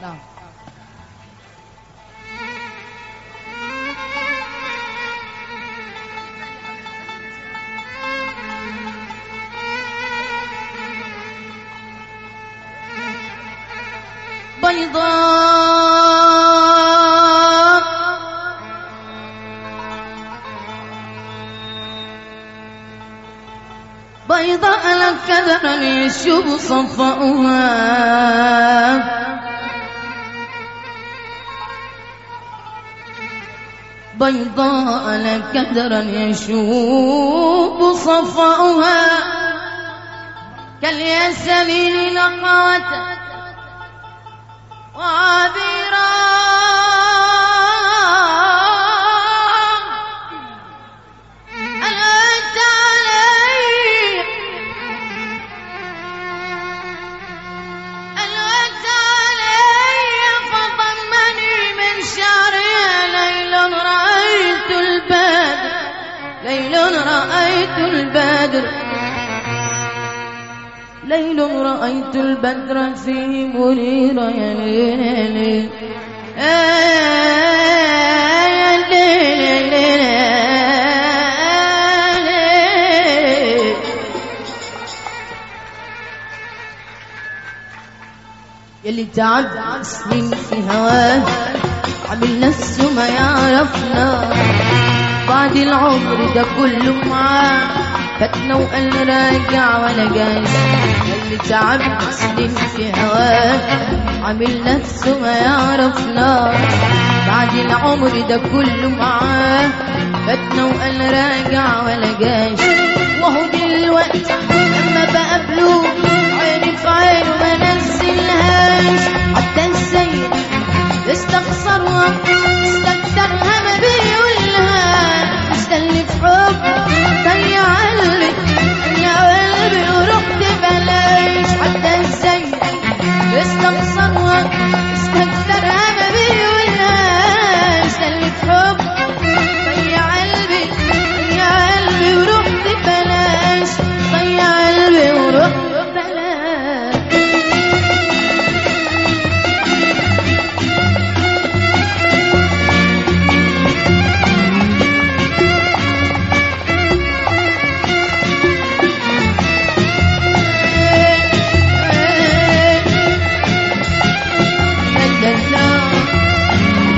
نعم بيضاء بيضاء لك كدرا يشوب صفاؤها بيضاء لك كدرا يشوب صفاؤها كالياسمين نقاوة وعبيرا أنت علي أنت علي فضمني من شعري ليل رأيت البدر ليل رأيت البدر ليل رأيت البدر فيه منيرا يا ليل يا ليل آه يا ليل يا ليل يا ليل يلي تعب سنين في هواه عامل نفسه ما يعرفنا بعد العمر ده كله معاه فاتنا وقال راجع ولا جاي اللي تعب سنين في هواه عامل نفسه ما يعرفنا بعد العمر ده كله معاه فاتنا وقال راجع ولا جاي وهو دلوقتي لما بقابله عيني في عينه ما نزلهاش حتى السيد استخسرها استكترها ما بيقولها مستني في حب ضيع قلبي يا قلبي ورحت بلاش حتى ازاي استخسرها استكترها ما بيقولها مستني في حب ضيع قلبي يا قلبي ورحت بلاش ضيع قلبي ورحت بلاش لا لا لا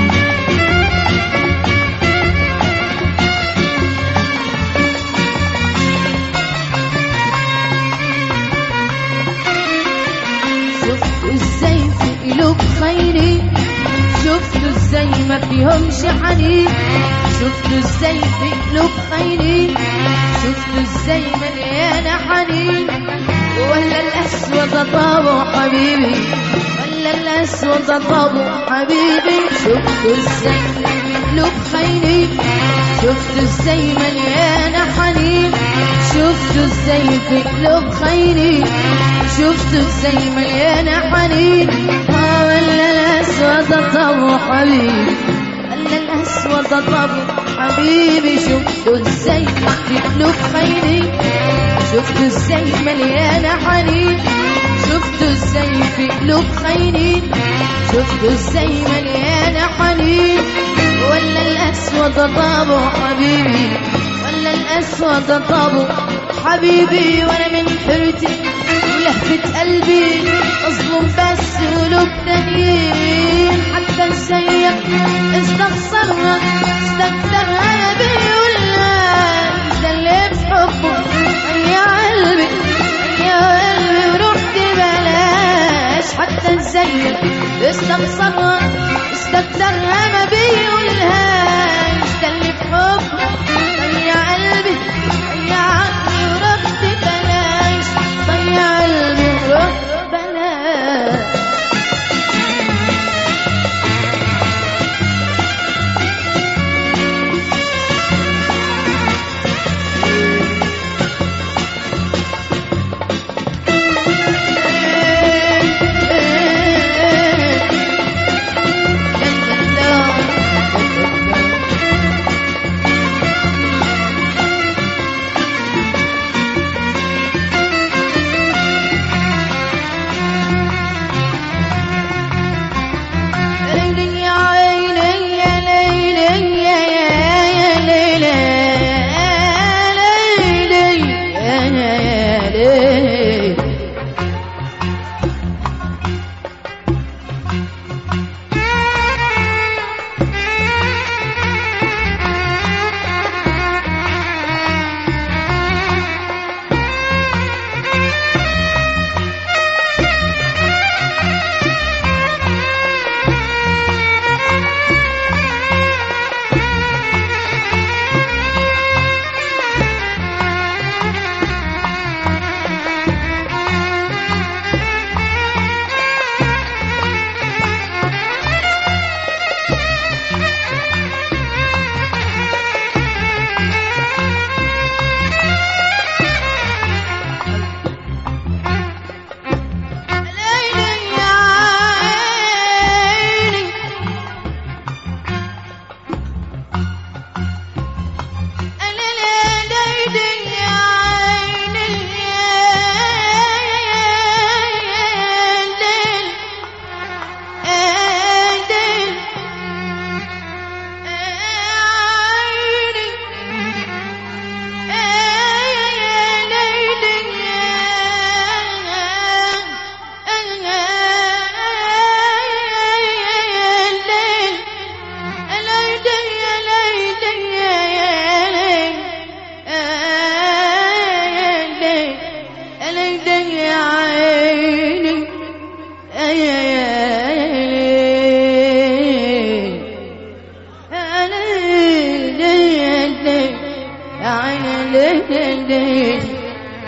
شفتوا ازاي في قلوب خيري شفتوا ازاي ما فيهمش حنين شفتوا ازاي في قلوب خيري شفتوا ازاي مليانة حنين ولا الاسود طابو حبيبي ولا الاسود طابو حبيبي شفتوا ازاي في قلوب خيري شفتوا ازاي مليانة حنين شفتوا ازاي في قلوب خيري شفتوا ازاي مليانة حنين آه ولا الاسود طابو حبيبي ولا الاسود طابو حبيبي شفتوا ازاي في قلوب خيري شفتوا ازاي مليانة حنين شفتوا ازاي في قلوب خيري شفتوا ازاي مليانة حنين ولا الاسود طابو حبيبي ولا الاسود طابو حبيبي وانا من حيرتي ولهفة قلبي اظلم بس قلوب تانيين حتى السيء استخسرها استكترها انا بيقولها ده اللي بحبه يا قلبي يا قلبي ورحت بلاش حتى الزيك استخسرها استكترها ما بيقولهاش ده اللي بحبه يا قلبي يا عقلي ورحت بلاش ضيع قلبي ورحت بلاش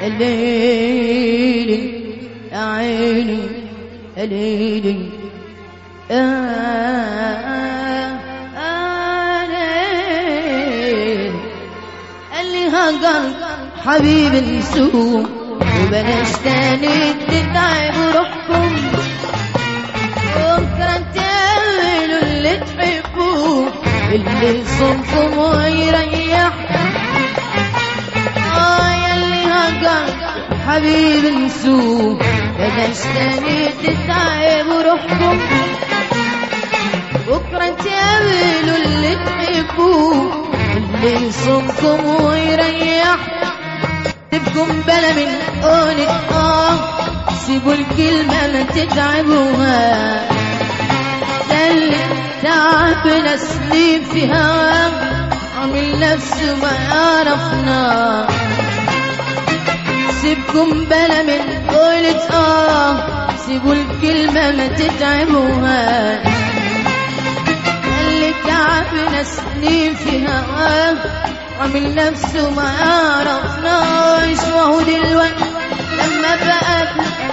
الليلي يا عيني الليلي اللي هقل حبيب نسوم وبلاش تاني تتعب روحكم بكرة تعملوا اللي تحبوه اللي صنفكم ويريح اه ياللي هقل حبيب نسوم بلاش تاني تتعب روحكم بكرة تعملوا اللي تحبوه اللي يصومكم ويريح سيبكم بلا من قولة اه سيبوا الكلمة ما تتعبوها ده اللي تعب نسليم في هواه عامل نفسه ما يعرفنا سيبكم بلا من قولة اه سيبوا الكلمة ما تتعبوها اللي تعبنا سنين في هواه عامل نفسه ما عرفناش وهو دلوقتي لما بقى